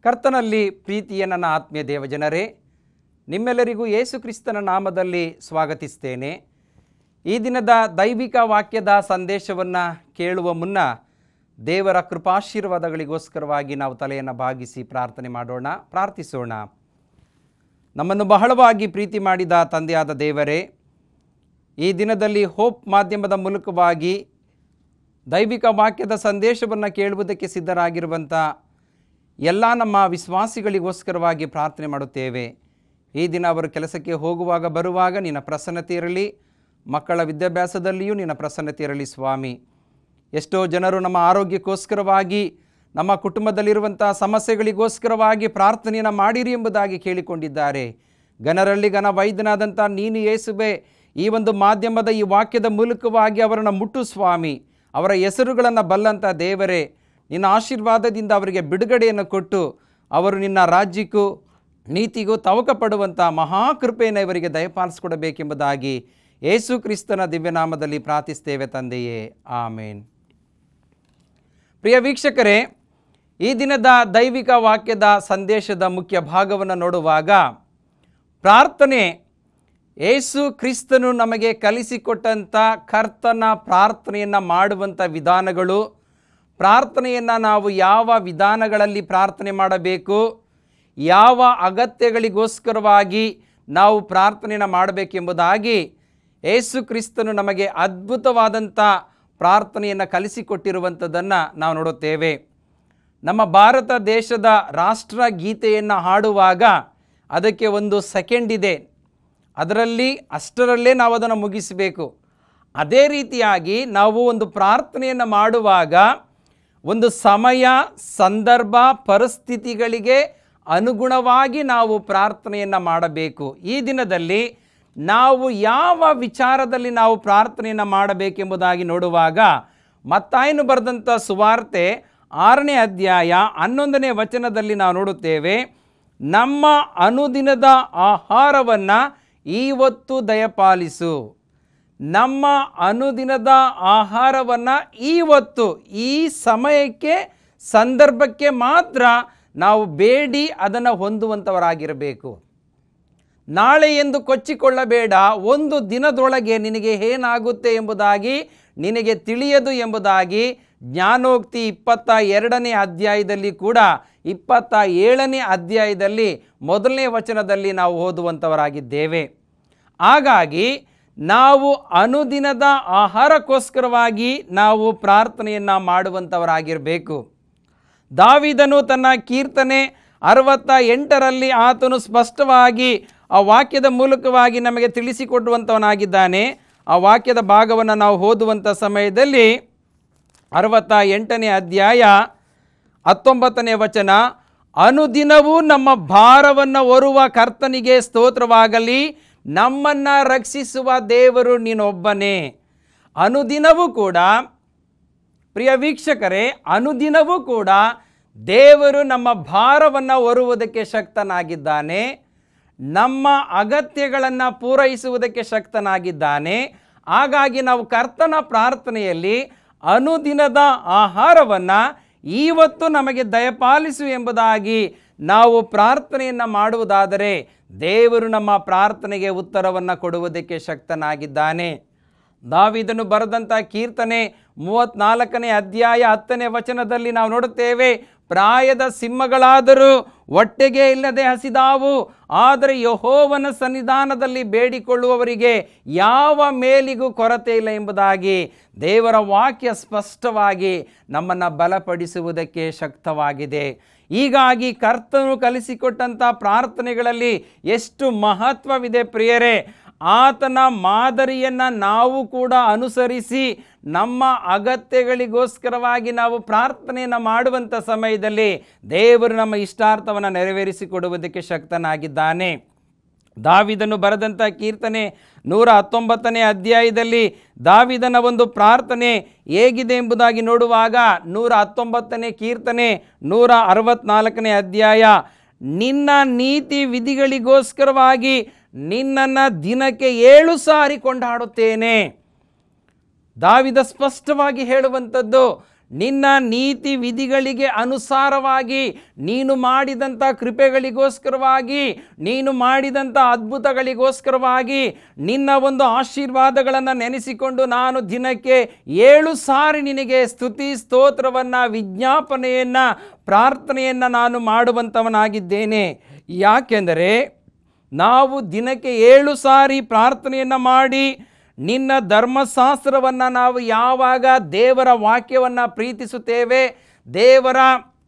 ಕರ್ತನಲ್ಲಿ ಪ್ರೀತಿಯ ನನ್ನ ಆತ್ಮೀಯ ದೇವಜನರೇ ನಿಮ್ಮೆಲ್ಲರಿಗೂ ಯೇಸು ಕ್ರಿಸ್ತನ ನಾಮದಲ್ಲಿ ಸ್ವಾಗತಿಸ್ತೇನೆ ಈ ದಿನದ ದೈವಿಕ ವಾಕ್ಯದ ಸಂದೇಶವನ್ನು ಕೇಳುವ ಮುನ್ನ ದೇವರ ಕೃಪಾಶೀರ್ವಾದಗಳಿಗೋಸ್ಕರವಾಗಿ ನಾವು ತಲೆಯನ್ನು ಬಾಗಿಸಿ ಪ್ರಾರ್ಥನೆ ಮಾಡೋಣ ಪ್ರಾರ್ಥಿಸೋಣ ನಮ್ಮನ್ನು ಬಹಳವಾಗಿ ಪ್ರೀತಿ ಮಾಡಿದ ತಂದೆಯಾದ ದೇವರೇ ಈ ದಿನದಲ್ಲಿ ಹೋಪ್ ಮಾಧ್ಯಮದ ಮೂಲಕವಾಗಿ ದೈವಿಕ ವಾಕ್ಯದ ಸಂದೇಶವನ್ನು ಕೇಳುವುದಕ್ಕೆ ಸಿದ್ಧರಾಗಿರುವಂಥ ಎಲ್ಲ ನಮ್ಮ ವಿಶ್ವಾಸಿಗಳಿಗೋಸ್ಕರವಾಗಿ ಪ್ರಾರ್ಥನೆ ಮಾಡುತ್ತೇವೆ ಈ ದಿನ ಅವರು ಕೆಲಸಕ್ಕೆ ಹೋಗುವಾಗ ಬರುವಾಗ ನಿನ್ನ ಪ್ರಸನ್ನತೆ ಇರಲಿ ಮಕ್ಕಳ ವಿದ್ಯಾಭ್ಯಾಸದಲ್ಲಿಯೂ ನಿನ್ನ ಪ್ರಸನ್ನತೆ ಇರಲಿ ಸ್ವಾಮಿ ಎಷ್ಟೋ ಜನರು ನಮ್ಮ ಆರೋಗ್ಯಕ್ಕೋಸ್ಕರವಾಗಿ ನಮ್ಮ ಕುಟುಂಬದಲ್ಲಿರುವಂಥ ಸಮಸ್ಯೆಗಳಿಗೋಸ್ಕರವಾಗಿ ಪ್ರಾರ್ಥನೆಯನ್ನು ಮಾಡಿರಿ ಎಂಬುದಾಗಿ ಕೇಳಿಕೊಂಡಿದ್ದಾರೆ ಗನರಲ್ಲಿ ಘನ ವೈದ್ಯನಾದಂಥ ನೀನು ಯೇಸುವೆ ಈ ಒಂದು ಮಾಧ್ಯಮದ ಈ ವಾಕ್ಯದ ಮೂಲಕವಾಗಿ ಅವರನ್ನು ಮುಟ್ಟು ಸ್ವಾಮಿ ಅವರ ಹೆಸರುಗಳನ್ನು ಬಲ್ಲಂಥ ದೇವರೇ ನಿನ್ನ ಆಶೀರ್ವಾದದಿಂದ ಅವರಿಗೆ ಬಿಡುಗಡೆಯನ್ನು ಕೊಟ್ಟು ಅವರು ನಿನ್ನ ರಾಜ್ಯಕ್ಕೂ ನೀತಿಗೂ ತವಕ ಪಡುವಂಥ ಮಹಾಕೃಪೆಯನ್ನು ಇವರಿಗೆ ದಯಪಾಲಿಸಿಕೊಡಬೇಕೆಂಬುದಾಗಿ ಯೇಸು ಕ್ರಿಸ್ತನ ದಿವ್ಯನಾಮದಲ್ಲಿ ಪ್ರಾರ್ಥಿಸ್ತೇವೆ ತಂದೆಯೇ ಆಮೇನ್ ಪ್ರಿಯ ವೀಕ್ಷಕರೇ ಈ ದಿನದ ದೈವಿಕ ವಾಕ್ಯದ ಸಂದೇಶದ ಮುಖ್ಯ ಭಾಗವನ್ನು ನೋಡುವಾಗ ಪ್ರಾರ್ಥನೆ ಯೇಸು ಕ್ರಿಸ್ತನು ನಮಗೆ ಕಲಿಸಿಕೊಟ್ಟಂಥ ಕರ್ತನ ಪ್ರಾರ್ಥನೆಯನ್ನು ಮಾಡುವಂಥ ವಿಧಾನಗಳು ಪ್ರಾರ್ಥನೆಯನ್ನು ನಾವು ಯಾವ ವಿಧಾನಗಳಲ್ಲಿ ಪ್ರಾರ್ಥನೆ ಮಾಡಬೇಕು ಯಾವ ಅಗತ್ಯಗಳಿಗೋಸ್ಕರವಾಗಿ ನಾವು ಪ್ರಾರ್ಥನೆಯನ್ನು ಮಾಡಬೇಕೆಂಬುದಾಗಿ ಯೇಸು ಕ್ರಿಸ್ತನು ನಮಗೆ ಅದ್ಭುತವಾದಂಥ ಪ್ರಾರ್ಥನೆಯನ್ನು ಕಲಿಸಿಕೊಟ್ಟಿರುವಂಥದ್ದನ್ನು ನಾವು ನೋಡುತ್ತೇವೆ ನಮ್ಮ ಭಾರತ ದೇಶದ ರಾಷ್ಟ್ರ ಗೀತೆಯನ್ನು ಹಾಡುವಾಗ ಅದಕ್ಕೆ ಒಂದು ಸೆಕೆಂಡ್ ಇದೆ ಅದರಲ್ಲಿ ಅಷ್ಟರಲ್ಲೇ ನಾವು ಅದನ್ನು ಮುಗಿಸಬೇಕು ಅದೇ ರೀತಿಯಾಗಿ ನಾವು ಒಂದು ಪ್ರಾರ್ಥನೆಯನ್ನು ಮಾಡುವಾಗ ಒಂದು ಸಮಯ ಸಂದರ್ಭ ಪರಿಸ್ಥಿತಿಗಳಿಗೆ ಅನುಗುಣವಾಗಿ ನಾವು ಪ್ರಾರ್ಥನೆಯನ್ನು ಮಾಡಬೇಕು ಈ ದಿನದಲ್ಲಿ ನಾವು ಯಾವ ವಿಚಾರದಲ್ಲಿ ನಾವು ಪ್ರಾರ್ಥನೆಯನ್ನು ಮಾಡಬೇಕೆಂಬುದಾಗಿ ನೋಡುವಾಗ ಮತ್ತಾಯನು ಬರೆದಂಥ ಸುವಾರ್ತೆ ಆರನೇ ಅಧ್ಯಾಯ ಹನ್ನೊಂದನೇ ವಚನದಲ್ಲಿ ನಾವು ನೋಡುತ್ತೇವೆ ನಮ್ಮ ಅನುದಿನದ ಆಹಾರವನ್ನು ಇವತ್ತು ದಯಪಾಲಿಸು ನಮ್ಮ ಅನುದಿನದ ಆಹಾರವನ್ನು ಇವತ್ತು ಈ ಸಮಯಕ್ಕೆ ಸಂದರ್ಭಕ್ಕೆ ಮಾತ್ರ ನಾವು ಬೇಡಿ ಅದನ್ನು ಹೊಂದುವಂಥವರಾಗಿರಬೇಕು ನಾಳೆ ಎಂದು ಕೊಚ್ಚಿಕೊಳ್ಳಬೇಡ ಒಂದು ದಿನದೊಳಗೆ ನಿನಗೆ ಏನಾಗುತ್ತೆ ಎಂಬುದಾಗಿ ನಿನಗೆ ತಿಳಿಯದು ಎಂಬುದಾಗಿ ಜ್ಞಾನೋಕ್ತಿ ಇಪ್ಪತ್ತ ಎರಡನೇ ಅಧ್ಯಾಯದಲ್ಲಿ ಕೂಡ ಇಪ್ಪತ್ತ ಏಳನೇ ಅಧ್ಯಾಯದಲ್ಲಿ ಮೊದಲನೇ ವಚನದಲ್ಲಿ ನಾವು ಓದುವಂಥವರಾಗಿದ್ದೇವೆ ಹಾಗಾಗಿ ನಾವು ಅನುದಿನದ ಆಹಾರಕ್ಕೋಸ್ಕರವಾಗಿ ನಾವು ಪ್ರಾರ್ಥನೆಯನ್ನು ಮಾಡುವಂಥವರಾಗಿರಬೇಕು ದಾವಿದನು ತನ್ನ ಕೀರ್ತನೆ ಅರವತ್ತ ಎಂಟರಲ್ಲಿ ಆತನು ಸ್ಪಷ್ಟವಾಗಿ ಆ ವಾಕ್ಯದ ಮೂಲಕವಾಗಿ ನಮಗೆ ತಿಳಿಸಿಕೊಡುವಂಥವನಾಗಿದ್ದಾನೆ ಆ ವಾಕ್ಯದ ಭಾಗವನ್ನು ನಾವು ಓದುವಂಥ ಸಮಯದಲ್ಲಿ ಅರವತ್ತ ಎಂಟನೇ ಅಧ್ಯಾಯ ಹತ್ತೊಂಬತ್ತನೇ ವಚನ ಅನುದಿನವೂ ನಮ್ಮ ಭಾರವನ್ನು ಹೊರುವ ಕರ್ತನಿಗೆ ಸ್ತೋತ್ರವಾಗಲಿ ನಮ್ಮನ್ನು ರಕ್ಷಿಸುವ ದೇವರು ನೀನೊಬ್ಬನೇ ಅನುದಿನವೂ ಕೂಡ ಪ್ರಿಯ ವೀಕ್ಷಕರೇ ಅನುದಿನವೂ ಕೂಡ ದೇವರು ನಮ್ಮ ಭಾರವನ್ನು ಹೊರುವುದಕ್ಕೆ ಶಕ್ತನಾಗಿದ್ದಾನೆ ನಮ್ಮ ಅಗತ್ಯಗಳನ್ನು ಪೂರೈಸುವುದಕ್ಕೆ ಶಕ್ತನಾಗಿದ್ದಾನೆ ಹಾಗಾಗಿ ನಾವು ಕರ್ತನ ಪ್ರಾರ್ಥನೆಯಲ್ಲಿ ಅನುದಿನದ ಆಹಾರವನ್ನು ಇವತ್ತು ನಮಗೆ ದಯಪಾಲಿಸು ಎಂಬುದಾಗಿ ನಾವು ಪ್ರಾರ್ಥನೆಯನ್ನು ಮಾಡುವುದಾದರೆ ದೇವರು ನಮ್ಮ ಪ್ರಾರ್ಥನೆಗೆ ಉತ್ತರವನ್ನು ಕೊಡುವುದಕ್ಕೆ ಶಕ್ತನಾಗಿದ್ದಾನೆ ದಾವಿದನು ಬರೆದಂಥ ಕೀರ್ತನೆ ಮೂವತ್ನಾಲ್ಕನೇ ಅಧ್ಯಾಯ ಹತ್ತನೇ ವಚನದಲ್ಲಿ ನಾವು ನೋಡುತ್ತೇವೆ ಪ್ರಾಯದ ಸಿಂಹಗಳಾದರೂ ಹೊಟ್ಟೆಗೆ ಇಲ್ಲದೆ ಹಸಿದಾವು ಆದರೆ ಯಹೋವನ ಸನ್ನಿಧಾನದಲ್ಲಿ ಬೇಡಿಕೊಳ್ಳುವವರಿಗೆ ಯಾವ ಮೇಲಿಗೂ ಕೊರತೆ ಇಲ್ಲ ಎಂಬುದಾಗಿ ದೇವರ ವಾಕ್ಯ ಸ್ಪಷ್ಟವಾಗಿ ನಮ್ಮನ್ನು ಬಲಪಡಿಸುವುದಕ್ಕೆ ಶಕ್ತವಾಗಿದೆ ಹೀಗಾಗಿ ಕರ್ತನು ಕಲಿಸಿಕೊಟ್ಟಂಥ ಪ್ರಾರ್ಥನೆಗಳಲ್ಲಿ ಎಷ್ಟು ಮಹತ್ವವಿದೆ ಪ್ರಿಯರೇ ಆತನ ಮಾದರಿಯನ್ನು ನಾವು ಕೂಡ ಅನುಸರಿಸಿ ನಮ್ಮ ಅಗತ್ಯಗಳಿಗೋಸ್ಕರವಾಗಿ ನಾವು ಪ್ರಾರ್ಥನೆಯನ್ನು ಮಾಡುವಂಥ ಸಮಯದಲ್ಲಿ ದೇವರು ನಮ್ಮ ಇಷ್ಟಾರ್ಥವನ್ನು ನೆರವೇರಿಸಿಕೊಡುವುದಕ್ಕೆ ಶಕ್ತನಾಗಿದ್ದಾನೆ ದಾವಿದನು ಬರೆದಂಥ ಕೀರ್ತನೆ ನೂರ ಹತ್ತೊಂಬತ್ತನೇ ಅಧ್ಯಾಯದಲ್ಲಿ ದಾವಿದನ ಒಂದು ಪ್ರಾರ್ಥನೆ ಹೇಗಿದೆ ಎಂಬುದಾಗಿ ನೋಡುವಾಗ ನೂರ ಹತ್ತೊಂಬತ್ತನೇ ಕೀರ್ತನೆ ನೂರ ಅರವತ್ನಾಲ್ಕನೇ ಅಧ್ಯಾಯ ನಿನ್ನ ನೀತಿ ವಿಧಿಗಳಿಗೋಸ್ಕರವಾಗಿ ನಿನ್ನನ್ನು ದಿನಕ್ಕೆ ಏಳು ಸಾರಿ ಕೊಂಡಾಡುತ್ತೇನೆ ದಾವಿದ ಸ್ಪಷ್ಟವಾಗಿ ಹೇಳುವಂಥದ್ದು ನಿನ್ನ ನೀತಿ ವಿಧಿಗಳಿಗೆ ಅನುಸಾರವಾಗಿ ನೀನು ಮಾಡಿದಂಥ ಕೃಪೆಗಳಿಗೋಸ್ಕರವಾಗಿ ನೀನು ಮಾಡಿದಂಥ ಅದ್ಭುತಗಳಿಗೋಸ್ಕರವಾಗಿ ನಿನ್ನ ಒಂದು ಆಶೀರ್ವಾದಗಳನ್ನು ನೆನೆಸಿಕೊಂಡು ನಾನು ದಿನಕ್ಕೆ ಏಳು ಸಾರಿ ನಿನಗೆ ಸ್ತುತಿ ಸ್ತೋತ್ರವನ್ನು ವಿಜ್ಞಾಪನೆಯನ್ನು ಪ್ರಾರ್ಥನೆಯನ್ನು ನಾನು ಮಾಡುವಂಥವನಾಗಿದ್ದೇನೆ ಯಾಕೆಂದರೆ ನಾವು ದಿನಕ್ಕೆ ಏಳು ಸಾರಿ ಪ್ರಾರ್ಥನೆಯನ್ನು ಮಾಡಿ ನಿನ್ನ ಧರ್ಮಶಾಸ್ತ್ರವನ್ನು ನಾವು ಯಾವಾಗ ದೇವರ ವಾಕ್ಯವನ್ನು ಪ್ರೀತಿಸುತ್ತೇವೆ ದೇವರ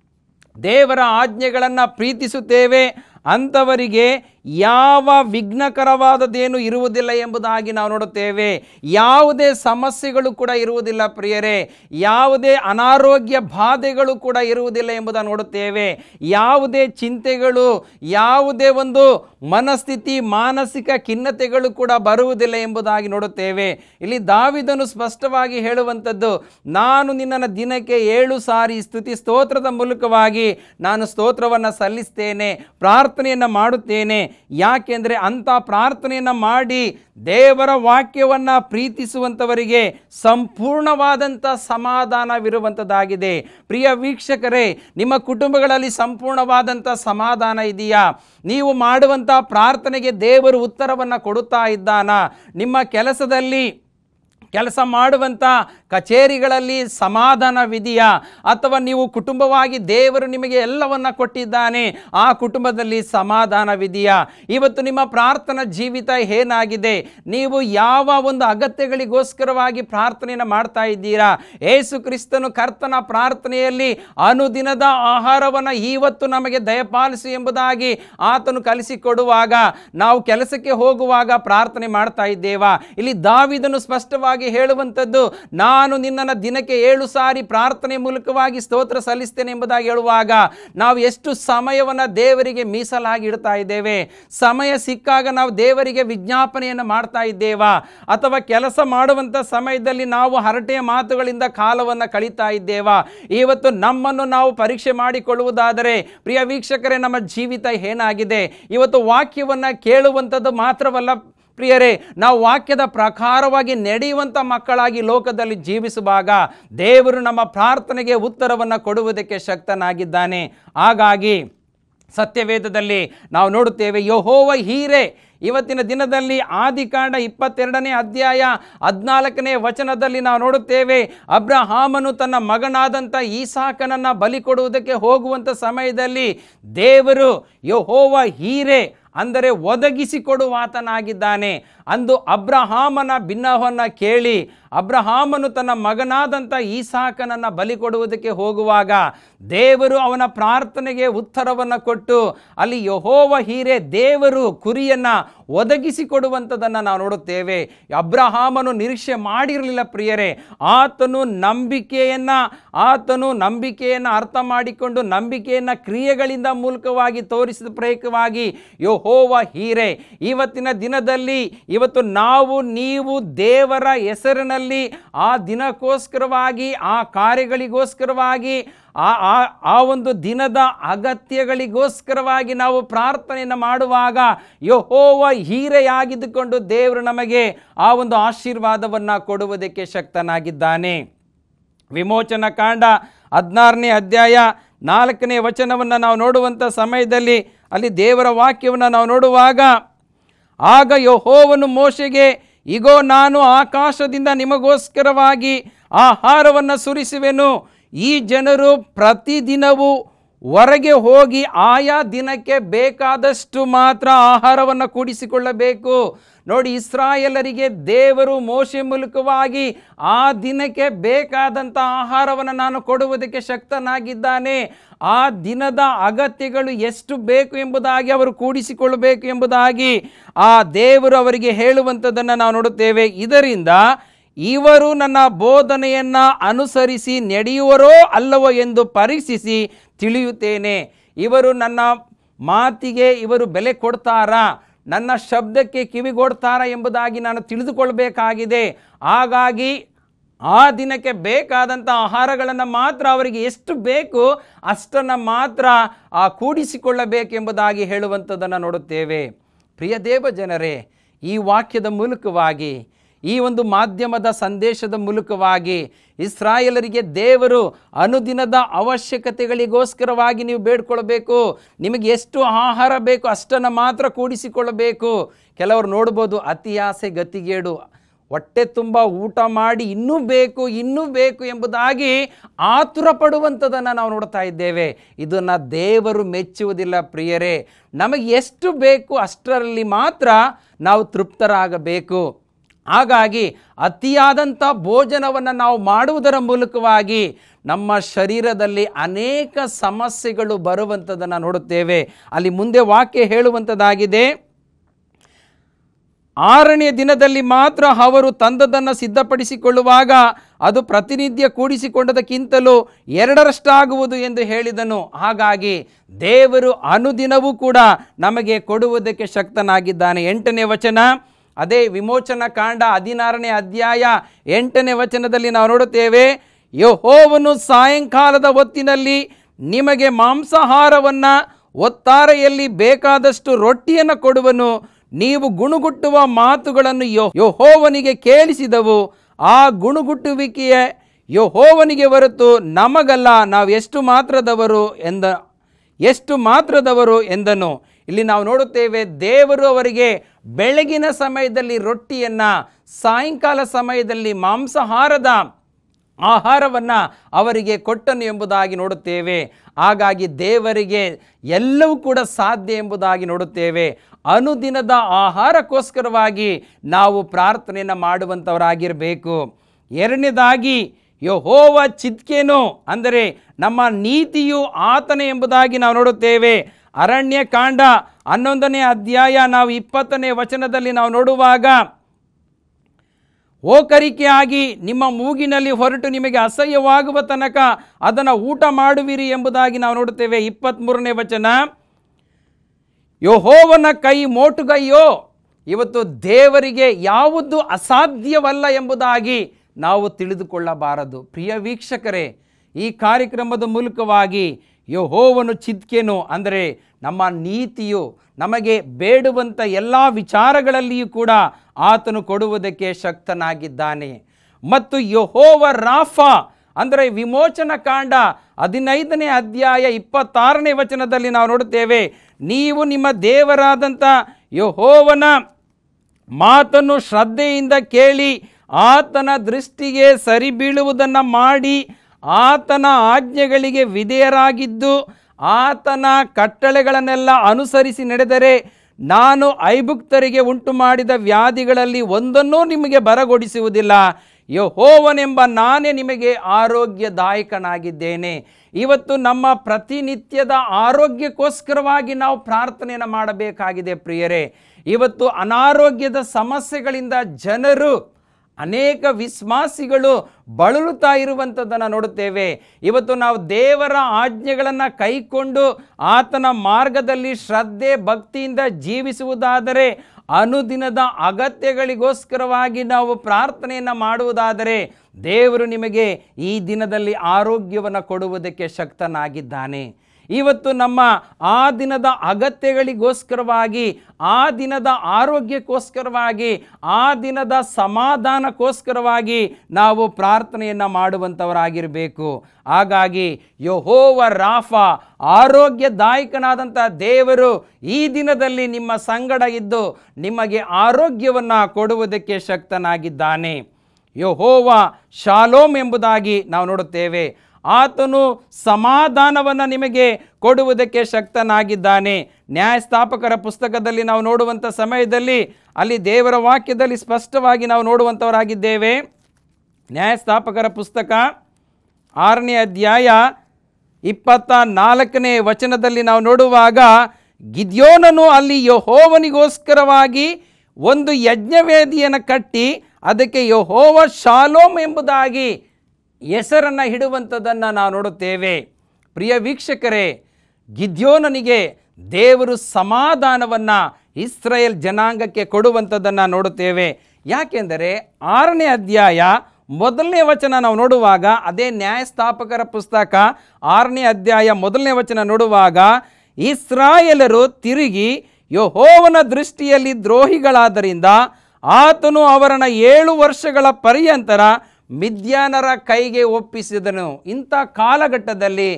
ದೇವರ ಆಜ್ಞೆಗಳನ್ನು ಪ್ರೀತಿಸುತ್ತೇವೆ ಅಂಥವರಿಗೆ ಯಾವ ವಿಘ್ನಕರವಾದದ್ದೇನು ಇರುವುದಿಲ್ಲ ಎಂಬುದಾಗಿ ನಾವು ನೋಡುತ್ತೇವೆ ಯಾವುದೇ ಸಮಸ್ಯೆಗಳು ಕೂಡ ಇರುವುದಿಲ್ಲ ಪ್ರಿಯರೇ ಯಾವುದೇ ಅನಾರೋಗ್ಯ ಬಾಧೆಗಳು ಕೂಡ ಇರುವುದಿಲ್ಲ ಎಂಬುದನ್ನು ನೋಡುತ್ತೇವೆ ಯಾವುದೇ ಚಿಂತೆಗಳು ಯಾವುದೇ ಒಂದು ಮನಸ್ಥಿತಿ ಮಾನಸಿಕ ಖಿನ್ನತೆಗಳು ಕೂಡ ಬರುವುದಿಲ್ಲ ಎಂಬುದಾಗಿ ನೋಡುತ್ತೇವೆ ಇಲ್ಲಿ ದಾವಿದನು ಸ್ಪಷ್ಟವಾಗಿ ಹೇಳುವಂಥದ್ದು ನಾನು ನಿನ್ನನ್ನು ದಿನಕ್ಕೆ ಏಳು ಸಾರಿ ಸ್ತುತಿ ಸ್ತೋತ್ರದ ಮೂಲಕವಾಗಿ ನಾನು ಸ್ತೋತ್ರವನ್ನು ಸಲ್ಲಿಸ್ತೇನೆ ಪ್ರಾರ್ಥನೆಯನ್ನು ಮಾಡುತ್ತೇನೆ ಯಾಕೆಂದರೆ ಅಂಥ ಪ್ರಾರ್ಥನೆಯನ್ನು ಮಾಡಿ ದೇವರ ವಾಕ್ಯವನ್ನು ಪ್ರೀತಿಸುವಂಥವರಿಗೆ ಸಂಪೂರ್ಣವಾದಂಥ ಸಮಾಧಾನವಿರುವಂಥದ್ದಾಗಿದೆ ಪ್ರಿಯ ವೀಕ್ಷಕರೇ ನಿಮ್ಮ ಕುಟುಂಬಗಳಲ್ಲಿ ಸಂಪೂರ್ಣವಾದಂಥ ಸಮಾಧಾನ ಇದೆಯಾ ನೀವು ಮಾಡುವಂಥ ಪ್ರಾರ್ಥನೆಗೆ ದೇವರು ಉತ್ತರವನ್ನು ಕೊಡುತ್ತಾ ಇದ್ದಾನ ನಿಮ್ಮ ಕೆಲಸದಲ್ಲಿ ಕೆಲಸ ಮಾಡುವಂಥ ಕಚೇರಿಗಳಲ್ಲಿ ಸಮಾಧಾನವಿದೆಯಾ ಅಥವಾ ನೀವು ಕುಟುಂಬವಾಗಿ ದೇವರು ನಿಮಗೆ ಎಲ್ಲವನ್ನ ಕೊಟ್ಟಿದ್ದಾನೆ ಆ ಕುಟುಂಬದಲ್ಲಿ ಸಮಾಧಾನವಿದೆಯಾ ಇವತ್ತು ನಿಮ್ಮ ಪ್ರಾರ್ಥನಾ ಜೀವಿತ ಏನಾಗಿದೆ ನೀವು ಯಾವ ಒಂದು ಅಗತ್ಯಗಳಿಗೋಸ್ಕರವಾಗಿ ಪ್ರಾರ್ಥನೆಯನ್ನು ಮಾಡ್ತಾ ಇದ್ದೀರಾ ಏಸು ಕ್ರಿಸ್ತನು ಕರ್ತನ ಪ್ರಾರ್ಥನೆಯಲ್ಲಿ ಅನುದಿನದ ಆಹಾರವನ್ನು ಇವತ್ತು ನಮಗೆ ದಯಪಾಲಿಸು ಎಂಬುದಾಗಿ ಆತನು ಕಲಿಸಿಕೊಡುವಾಗ ನಾವು ಕೆಲಸಕ್ಕೆ ಹೋಗುವಾಗ ಪ್ರಾರ್ಥನೆ ಮಾಡ್ತಾ ಇದ್ದೇವಾ ಇಲ್ಲಿ ದಾವಿದನು ಸ್ಪಷ್ಟವಾಗಿ ಹೇಳುವಂಥದ್ದು ನಾನು ನಿನ್ನನ್ನು ದಿನಕ್ಕೆ ಏಳು ಸಾರಿ ಪ್ರಾರ್ಥನೆ ಮೂಲಕವಾಗಿ ಸ್ತೋತ್ರ ಸಲ್ಲಿಸ್ತೇನೆ ಎಂಬುದಾಗಿ ಹೇಳುವಾಗ ನಾವು ಎಷ್ಟು ಸಮಯವನ್ನು ದೇವರಿಗೆ ಮೀಸಲಾಗಿ ಇಡ್ತಾ ಇದ್ದೇವೆ ಸಮಯ ಸಿಕ್ಕಾಗ ನಾವು ದೇವರಿಗೆ ವಿಜ್ಞಾಪನೆಯನ್ನು ಮಾಡ್ತಾ ಇದ್ದೇವಾ ಅಥವಾ ಕೆಲಸ ಮಾಡುವಂಥ ಸಮಯದಲ್ಲಿ ನಾವು ಹರಟೆಯ ಮಾತುಗಳಿಂದ ಕಾಲವನ್ನು ಕಳೀತಾ ಇದ್ದೇವಾ ಇವತ್ತು ನಮ್ಮನ್ನು ನಾವು ಪರೀಕ್ಷೆ ಮಾಡಿಕೊಳ್ಳುವುದಾದರೆ ಪ್ರಿಯ ವೀಕ್ಷಕರೇ ನಮ್ಮ ಜೀವಿತ ಏನಾಗಿದೆ ಇವತ್ತು ವಾಕ್ಯವನ್ನು ಕೇಳುವಂಥದ್ದು ಮಾತ್ರವಲ್ಲ ಪ್ರಿಯರೇ ನಾವು ವಾಕ್ಯದ ಪ್ರಕಾರವಾಗಿ ನಡೆಯುವಂಥ ಮಕ್ಕಳಾಗಿ ಲೋಕದಲ್ಲಿ ಜೀವಿಸುವಾಗ ದೇವರು ನಮ್ಮ ಪ್ರಾರ್ಥನೆಗೆ ಉತ್ತರವನ್ನು ಕೊಡುವುದಕ್ಕೆ ಶಕ್ತನಾಗಿದ್ದಾನೆ ಹಾಗಾಗಿ ಸತ್ಯವೇದದಲ್ಲಿ ನಾವು ನೋಡುತ್ತೇವೆ ಯಹೋವ ಹೀರೆ ಇವತ್ತಿನ ದಿನದಲ್ಲಿ ಆದಿಕಾಂಡ ಇಪ್ಪತ್ತೆರಡನೇ ಅಧ್ಯಾಯ ಹದಿನಾಲ್ಕನೇ ವಚನದಲ್ಲಿ ನಾವು ನೋಡುತ್ತೇವೆ ಅಬ್ರಹಾಮನು ತನ್ನ ಮಗನಾದಂಥ ಈಸಾಕನನ್ನು ಬಲಿ ಕೊಡುವುದಕ್ಕೆ ಹೋಗುವಂಥ ಸಮಯದಲ್ಲಿ ದೇವರು ಯಹೋವ ಹೀರೆ ಅಂದರೆ ಒದಗಿಸಿಕೊಡುವಾತನಾಗಿದ್ದಾನೆ ಅಂದು ಅಬ್ರಹಾಮನ ಭಿನ್ನವನ್ನು ಕೇಳಿ ಅಬ್ರಹಾಮನು ತನ್ನ ಮಗನಾದಂಥ ಈಸಾಕನನ್ನು ಬಲಿ ಕೊಡುವುದಕ್ಕೆ ಹೋಗುವಾಗ ದೇವರು ಅವನ ಪ್ರಾರ್ಥನೆಗೆ ಉತ್ತರವನ್ನು ಕೊಟ್ಟು ಅಲ್ಲಿ ಯಹೋವ ಹೀರೆ ದೇವರು ಕುರಿಯನ್ನು ಒದಗಿಸಿಕೊಡುವಂಥದ್ದನ್ನು ನಾವು ನೋಡುತ್ತೇವೆ ಅಬ್ರಹಾಮನು ನಿರೀಕ್ಷೆ ಮಾಡಿರಲಿಲ್ಲ ಪ್ರಿಯರೇ ಆತನು ನಂಬಿಕೆಯನ್ನು ಆತನು ನಂಬಿಕೆಯನ್ನು ಅರ್ಥ ಮಾಡಿಕೊಂಡು ನಂಬಿಕೆಯನ್ನು ಕ್ರಿಯೆಗಳಿಂದ ಮೂಲಕವಾಗಿ ತೋರಿಸಿದ ಪ್ರಯತ್ನವಾಗಿ ಯಹೋವ ಹೀರೆ ಇವತ್ತಿನ ದಿನದಲ್ಲಿ ಇವತ್ತು ನಾವು ನೀವು ದೇವರ ಹೆಸರಿನಲ್ಲಿ ಆ ದಿನಕ್ಕೋಸ್ಕರವಾಗಿ ಆ ಕಾರ್ಯಗಳಿಗೋಸ್ಕರವಾಗಿ ಆ ಆ ಆ ಒಂದು ದಿನದ ಅಗತ್ಯಗಳಿಗೋಸ್ಕರವಾಗಿ ನಾವು ಪ್ರಾರ್ಥನೆಯನ್ನು ಮಾಡುವಾಗ ಯಹೋವ ಹೀರೆಯಾಗಿದ್ದುಕೊಂಡು ದೇವರು ನಮಗೆ ಆ ಒಂದು ಆಶೀರ್ವಾದವನ್ನು ಕೊಡುವುದಕ್ಕೆ ಶಕ್ತನಾಗಿದ್ದಾನೆ ವಿಮೋಚನ ಕಾಂಡ ಹದಿನಾರನೇ ಅಧ್ಯಾಯ ನಾಲ್ಕನೇ ವಚನವನ್ನು ನಾವು ನೋಡುವಂಥ ಸಮಯದಲ್ಲಿ ಅಲ್ಲಿ ದೇವರ ವಾಕ್ಯವನ್ನು ನಾವು ನೋಡುವಾಗ ಆಗ ಯಹೋವನು ಮೋಶೆಗೆ ಇಗೋ ನಾನು ಆಕಾಶದಿಂದ ನಿಮಗೋಸ್ಕರವಾಗಿ ಆಹಾರವನ್ನು ಸುರಿಸುವೆನು ಈ ಜನರು ಪ್ರತಿದಿನವೂ ಹೊರಗೆ ಹೋಗಿ ಆಯಾ ದಿನಕ್ಕೆ ಬೇಕಾದಷ್ಟು ಮಾತ್ರ ಆಹಾರವನ್ನು ಕೂಡಿಸಿಕೊಳ್ಳಬೇಕು ನೋಡಿ ಇಸ್ರಾಯೇಲರಿಗೆ ದೇವರು ಮೋಶೆ ಮೂಲಕವಾಗಿ ಆ ದಿನಕ್ಕೆ ಬೇಕಾದಂಥ ಆಹಾರವನ್ನು ನಾನು ಕೊಡುವುದಕ್ಕೆ ಶಕ್ತನಾಗಿದ್ದಾನೆ ಆ ದಿನದ ಅಗತ್ಯಗಳು ಎಷ್ಟು ಬೇಕು ಎಂಬುದಾಗಿ ಅವರು ಕೂಡಿಸಿಕೊಳ್ಳಬೇಕು ಎಂಬುದಾಗಿ ಆ ದೇವರು ಅವರಿಗೆ ಹೇಳುವಂಥದ್ದನ್ನು ನಾವು ನೋಡುತ್ತೇವೆ ಇದರಿಂದ ಇವರು ನನ್ನ ಬೋಧನೆಯನ್ನು ಅನುಸರಿಸಿ ನಡೆಯುವರೋ ಅಲ್ಲವೋ ಎಂದು ಪರೀಕ್ಷಿಸಿ ತಿಳಿಯುತ್ತೇನೆ ಇವರು ನನ್ನ ಮಾತಿಗೆ ಇವರು ಬೆಲೆ ಕೊಡ್ತಾರಾ ನನ್ನ ಶಬ್ದಕ್ಕೆ ಕಿವಿಗೊಡ್ತಾರಾ ಎಂಬುದಾಗಿ ನಾನು ತಿಳಿದುಕೊಳ್ಬೇಕಾಗಿದೆ ಹಾಗಾಗಿ ಆ ದಿನಕ್ಕೆ ಬೇಕಾದಂಥ ಆಹಾರಗಳನ್ನು ಮಾತ್ರ ಅವರಿಗೆ ಎಷ್ಟು ಬೇಕು ಅಷ್ಟನ್ನು ಮಾತ್ರ ಆ ಕೂಡಿಸಿಕೊಳ್ಳಬೇಕೆಂಬುದಾಗಿ ಹೇಳುವಂಥದ್ದನ್ನು ನೋಡುತ್ತೇವೆ ಪ್ರಿಯ ದೇವ ಜನರೇ ಈ ವಾಕ್ಯದ ಮೂಲಕವಾಗಿ ಈ ಒಂದು ಮಾಧ್ಯಮದ ಸಂದೇಶದ ಮೂಲಕವಾಗಿ ಇಸ್ರಾಯೇಲರಿಗೆ ದೇವರು ಅನುದಿನದ ಅವಶ್ಯಕತೆಗಳಿಗೋಸ್ಕರವಾಗಿ ನೀವು ಬೇಡ್ಕೊಳ್ಬೇಕು ನಿಮಗೆ ಎಷ್ಟು ಆಹಾರ ಬೇಕು ಅಷ್ಟನ್ನು ಮಾತ್ರ ಕೂಡಿಸಿಕೊಳ್ಳಬೇಕು ಕೆಲವರು ನೋಡ್ಬೋದು ಅತಿ ಆಸೆ ಗತಿಗೇಡು ಹೊಟ್ಟೆ ತುಂಬ ಊಟ ಮಾಡಿ ಇನ್ನೂ ಬೇಕು ಇನ್ನೂ ಬೇಕು ಎಂಬುದಾಗಿ ಆತುರ ಪಡುವಂಥದ್ದನ್ನು ನಾವು ನೋಡ್ತಾ ಇದ್ದೇವೆ ಇದನ್ನು ದೇವರು ಮೆಚ್ಚುವುದಿಲ್ಲ ಪ್ರಿಯರೇ ನಮಗೆ ಎಷ್ಟು ಬೇಕು ಅಷ್ಟರಲ್ಲಿ ಮಾತ್ರ ನಾವು ತೃಪ್ತರಾಗಬೇಕು ಹಾಗಾಗಿ ಅತಿಯಾದಂಥ ಭೋಜನವನ್ನು ನಾವು ಮಾಡುವುದರ ಮೂಲಕವಾಗಿ ನಮ್ಮ ಶರೀರದಲ್ಲಿ ಅನೇಕ ಸಮಸ್ಯೆಗಳು ಬರುವಂಥದ್ದನ್ನು ನೋಡುತ್ತೇವೆ ಅಲ್ಲಿ ಮುಂದೆ ವಾಕ್ಯ ಹೇಳುವಂಥದ್ದಾಗಿದೆ ಆರನೇ ದಿನದಲ್ಲಿ ಮಾತ್ರ ಅವರು ತಂದದನ್ನು ಸಿದ್ಧಪಡಿಸಿಕೊಳ್ಳುವಾಗ ಅದು ಪ್ರತಿನಿತ್ಯ ಕೂಡಿಸಿಕೊಂಡದಕ್ಕಿಂತಲೂ ಎರಡರಷ್ಟಾಗುವುದು ಎಂದು ಹೇಳಿದನು ಹಾಗಾಗಿ ದೇವರು ಅನುದಿನವೂ ಕೂಡ ನಮಗೆ ಕೊಡುವುದಕ್ಕೆ ಶಕ್ತನಾಗಿದ್ದಾನೆ ಎಂಟನೇ ವಚನ ಅದೇ ವಿಮೋಚನ ಕಾಂಡ ಹದಿನಾರನೇ ಅಧ್ಯಾಯ ಎಂಟನೇ ವಚನದಲ್ಲಿ ನಾವು ನೋಡುತ್ತೇವೆ ಯಹೋವನು ಸಾಯಂಕಾಲದ ಹೊತ್ತಿನಲ್ಲಿ ನಿಮಗೆ ಮಾಂಸಾಹಾರವನ್ನು ಒತ್ತಾರೆಯಲ್ಲಿ ಬೇಕಾದಷ್ಟು ರೊಟ್ಟಿಯನ್ನು ಕೊಡುವನು ನೀವು ಗುಣುಗುಟ್ಟುವ ಮಾತುಗಳನ್ನು ಯೋ ಯಹೋವನಿಗೆ ಕೇಳಿಸಿದವು ಆ ಗುಣುಗುಟ್ಟುವಿಕೆಯ ಯಹೋವನಿಗೆ ಹೊರತು ನಮಗಲ್ಲ ನಾವು ಎಷ್ಟು ಮಾತ್ರದವರು ಎಂದ ಎಷ್ಟು ಮಾತ್ರದವರು ಎಂದನು ಇಲ್ಲಿ ನಾವು ನೋಡುತ್ತೇವೆ ದೇವರು ಅವರಿಗೆ ಬೆಳಗಿನ ಸಮಯದಲ್ಲಿ ರೊಟ್ಟಿಯನ್ನು ಸಾಯಂಕಾಲ ಸಮಯದಲ್ಲಿ ಮಾಂಸಾಹಾರದ ಆಹಾರವನ್ನು ಅವರಿಗೆ ಕೊಟ್ಟನು ಎಂಬುದಾಗಿ ನೋಡುತ್ತೇವೆ ಹಾಗಾಗಿ ದೇವರಿಗೆ ಎಲ್ಲವೂ ಕೂಡ ಸಾಧ್ಯ ಎಂಬುದಾಗಿ ನೋಡುತ್ತೇವೆ ಅನುದಿನದ ಆಹಾರಕ್ಕೋಸ್ಕರವಾಗಿ ನಾವು ಪ್ರಾರ್ಥನೆಯನ್ನು ಮಾಡುವಂಥವರಾಗಿರಬೇಕು ಎರಡನೇದಾಗಿ ಯಹೋವ ಚಿತ್ಕೇನು ಅಂದರೆ ನಮ್ಮ ನೀತಿಯು ಆತನೇ ಎಂಬುದಾಗಿ ನಾವು ನೋಡುತ್ತೇವೆ ಅರಣ್ಯ ಕಾಂಡ ಹನ್ನೊಂದನೇ ಅಧ್ಯಾಯ ನಾವು ಇಪ್ಪತ್ತನೇ ವಚನದಲ್ಲಿ ನಾವು ನೋಡುವಾಗ ಓಕರಿಕೆಯಾಗಿ ನಿಮ್ಮ ಮೂಗಿನಲ್ಲಿ ಹೊರಟು ನಿಮಗೆ ಅಸಹ್ಯವಾಗುವ ತನಕ ಅದನ್ನು ಊಟ ಮಾಡುವಿರಿ ಎಂಬುದಾಗಿ ನಾವು ನೋಡುತ್ತೇವೆ ಇಪ್ಪತ್ತ್ಮೂರನೇ ವಚನ ಯಹೋವನ ಕೈ ಮೋಟುಗೈಯೋ ಇವತ್ತು ದೇವರಿಗೆ ಯಾವುದು ಅಸಾಧ್ಯವಲ್ಲ ಎಂಬುದಾಗಿ ನಾವು ತಿಳಿದುಕೊಳ್ಳಬಾರದು ಪ್ರಿಯ ವೀಕ್ಷಕರೇ ಈ ಕಾರ್ಯಕ್ರಮದ ಮೂಲಕವಾಗಿ ಯಹೋವನು ಚಿತ್ಕೆನು ಅಂದರೆ ನಮ್ಮ ನೀತಿಯು ನಮಗೆ ಬೇಡುವಂಥ ಎಲ್ಲ ವಿಚಾರಗಳಲ್ಲಿಯೂ ಕೂಡ ಆತನು ಕೊಡುವುದಕ್ಕೆ ಶಕ್ತನಾಗಿದ್ದಾನೆ ಮತ್ತು ಯಹೋವ ರಾಫ ಅಂದರೆ ವಿಮೋಚನ ಕಾಂಡ ಹದಿನೈದನೇ ಅಧ್ಯಾಯ ಇಪ್ಪತ್ತಾರನೇ ವಚನದಲ್ಲಿ ನಾವು ನೋಡುತ್ತೇವೆ ನೀವು ನಿಮ್ಮ ದೇವರಾದಂಥ ಯಹೋವನ ಮಾತನ್ನು ಶ್ರದ್ಧೆಯಿಂದ ಕೇಳಿ ಆತನ ದೃಷ್ಟಿಗೆ ಸರಿ ಬೀಳುವುದನ್ನು ಮಾಡಿ ಆತನ ಆಜ್ಞೆಗಳಿಗೆ ವಿಧೇಯರಾಗಿದ್ದು ಆತನ ಕಟ್ಟಳೆಗಳನ್ನೆಲ್ಲ ಅನುಸರಿಸಿ ನಡೆದರೆ ನಾನು ಐಭುಕ್ತರಿಗೆ ಉಂಟು ಮಾಡಿದ ವ್ಯಾಧಿಗಳಲ್ಲಿ ಒಂದನ್ನೂ ನಿಮಗೆ ಬರಗೊಡಿಸುವುದಿಲ್ಲ ಯಹೋವನೆಂಬ ನಾನೇ ನಿಮಗೆ ಆರೋಗ್ಯದಾಯಕನಾಗಿದ್ದೇನೆ ಇವತ್ತು ನಮ್ಮ ಪ್ರತಿನಿತ್ಯದ ಆರೋಗ್ಯಕ್ಕೋಸ್ಕರವಾಗಿ ನಾವು ಪ್ರಾರ್ಥನೆಯನ್ನು ಮಾಡಬೇಕಾಗಿದೆ ಪ್ರಿಯರೇ ಇವತ್ತು ಅನಾರೋಗ್ಯದ ಸಮಸ್ಯೆಗಳಿಂದ ಜನರು ಅನೇಕ ವಿಶ್ವಾಸಿಗಳು ಬಳಲುತ್ತಾ ಇರುವಂಥದ್ದನ್ನು ನೋಡುತ್ತೇವೆ ಇವತ್ತು ನಾವು ದೇವರ ಆಜ್ಞೆಗಳನ್ನು ಕೈಕೊಂಡು ಆತನ ಮಾರ್ಗದಲ್ಲಿ ಶ್ರದ್ಧೆ ಭಕ್ತಿಯಿಂದ ಜೀವಿಸುವುದಾದರೆ ಅನುದಿನದ ಅಗತ್ಯಗಳಿಗೋಸ್ಕರವಾಗಿ ನಾವು ಪ್ರಾರ್ಥನೆಯನ್ನು ಮಾಡುವುದಾದರೆ ದೇವರು ನಿಮಗೆ ಈ ದಿನದಲ್ಲಿ ಆರೋಗ್ಯವನ್ನು ಕೊಡುವುದಕ್ಕೆ ಶಕ್ತನಾಗಿದ್ದಾನೆ ಇವತ್ತು ನಮ್ಮ ಆ ದಿನದ ಅಗತ್ಯಗಳಿಗೋಸ್ಕರವಾಗಿ ಆ ದಿನದ ಆರೋಗ್ಯಕ್ಕೋಸ್ಕರವಾಗಿ ಆ ದಿನದ ಸಮಾಧಾನಕ್ಕೋಸ್ಕರವಾಗಿ ನಾವು ಪ್ರಾರ್ಥನೆಯನ್ನು ಮಾಡುವಂಥವರಾಗಿರಬೇಕು ಹಾಗಾಗಿ ಯಹೋವ ರಾಫ ಆರೋಗ್ಯದಾಯಕನಾದಂಥ ದೇವರು ಈ ದಿನದಲ್ಲಿ ನಿಮ್ಮ ಸಂಗಡ ಇದ್ದು ನಿಮಗೆ ಆರೋಗ್ಯವನ್ನು ಕೊಡುವುದಕ್ಕೆ ಶಕ್ತನಾಗಿದ್ದಾನೆ ಯಹೋವ ಶಾಲೋಮ್ ಎಂಬುದಾಗಿ ನಾವು ನೋಡುತ್ತೇವೆ ಆತನು ಸಮಾಧಾನವನ್ನು ನಿಮಗೆ ಕೊಡುವುದಕ್ಕೆ ಶಕ್ತನಾಗಿದ್ದಾನೆ ನ್ಯಾಯಸ್ಥಾಪಕರ ಪುಸ್ತಕದಲ್ಲಿ ನಾವು ನೋಡುವಂಥ ಸಮಯದಲ್ಲಿ ಅಲ್ಲಿ ದೇವರ ವಾಕ್ಯದಲ್ಲಿ ಸ್ಪಷ್ಟವಾಗಿ ನಾವು ನೋಡುವಂಥವರಾಗಿದ್ದೇವೆ ನ್ಯಾಯಸ್ಥಾಪಕರ ಪುಸ್ತಕ ಆರನೇ ಅಧ್ಯಾಯ ಇಪ್ಪತ್ತ ನಾಲ್ಕನೇ ವಚನದಲ್ಲಿ ನಾವು ನೋಡುವಾಗ ಗಿದ್ಯೋನನು ಅಲ್ಲಿ ಯಹೋವನಿಗೋಸ್ಕರವಾಗಿ ಒಂದು ಯಜ್ಞವೇದಿಯನ್ನು ಕಟ್ಟಿ ಅದಕ್ಕೆ ಯಹೋವ ಶಾಲೋಮ್ ಎಂಬುದಾಗಿ ಹೆಸರನ್ನು ಇಡುವಂಥದ್ದನ್ನು ನಾವು ನೋಡುತ್ತೇವೆ ಪ್ರಿಯ ವೀಕ್ಷಕರೇ ಗಿದ್ಯೋನನಿಗೆ ದೇವರು ಸಮಾಧಾನವನ್ನು ಇಸ್ರಾಯೇಲ್ ಜನಾಂಗಕ್ಕೆ ಕೊಡುವಂಥದ್ದನ್ನು ನೋಡುತ್ತೇವೆ ಯಾಕೆಂದರೆ ಆರನೇ ಅಧ್ಯಾಯ ಮೊದಲನೇ ವಚನ ನಾವು ನೋಡುವಾಗ ಅದೇ ನ್ಯಾಯಸ್ಥಾಪಕರ ಪುಸ್ತಕ ಆರನೇ ಅಧ್ಯಾಯ ಮೊದಲನೇ ವಚನ ನೋಡುವಾಗ ಇಸ್ರಾಯೇಲರು ತಿರುಗಿ ಯಹೋವನ ದೃಷ್ಟಿಯಲ್ಲಿ ದ್ರೋಹಿಗಳಾದ್ದರಿಂದ ಆತನು ಅವರನ್ನು ಏಳು ವರ್ಷಗಳ ಪರ್ಯಂತರ ಮಿದ್ಯಾನರ ಕೈಗೆ ಒಪ್ಪಿಸಿದನು ಇಂಥ ಕಾಲಘಟ್ಟದಲ್ಲಿ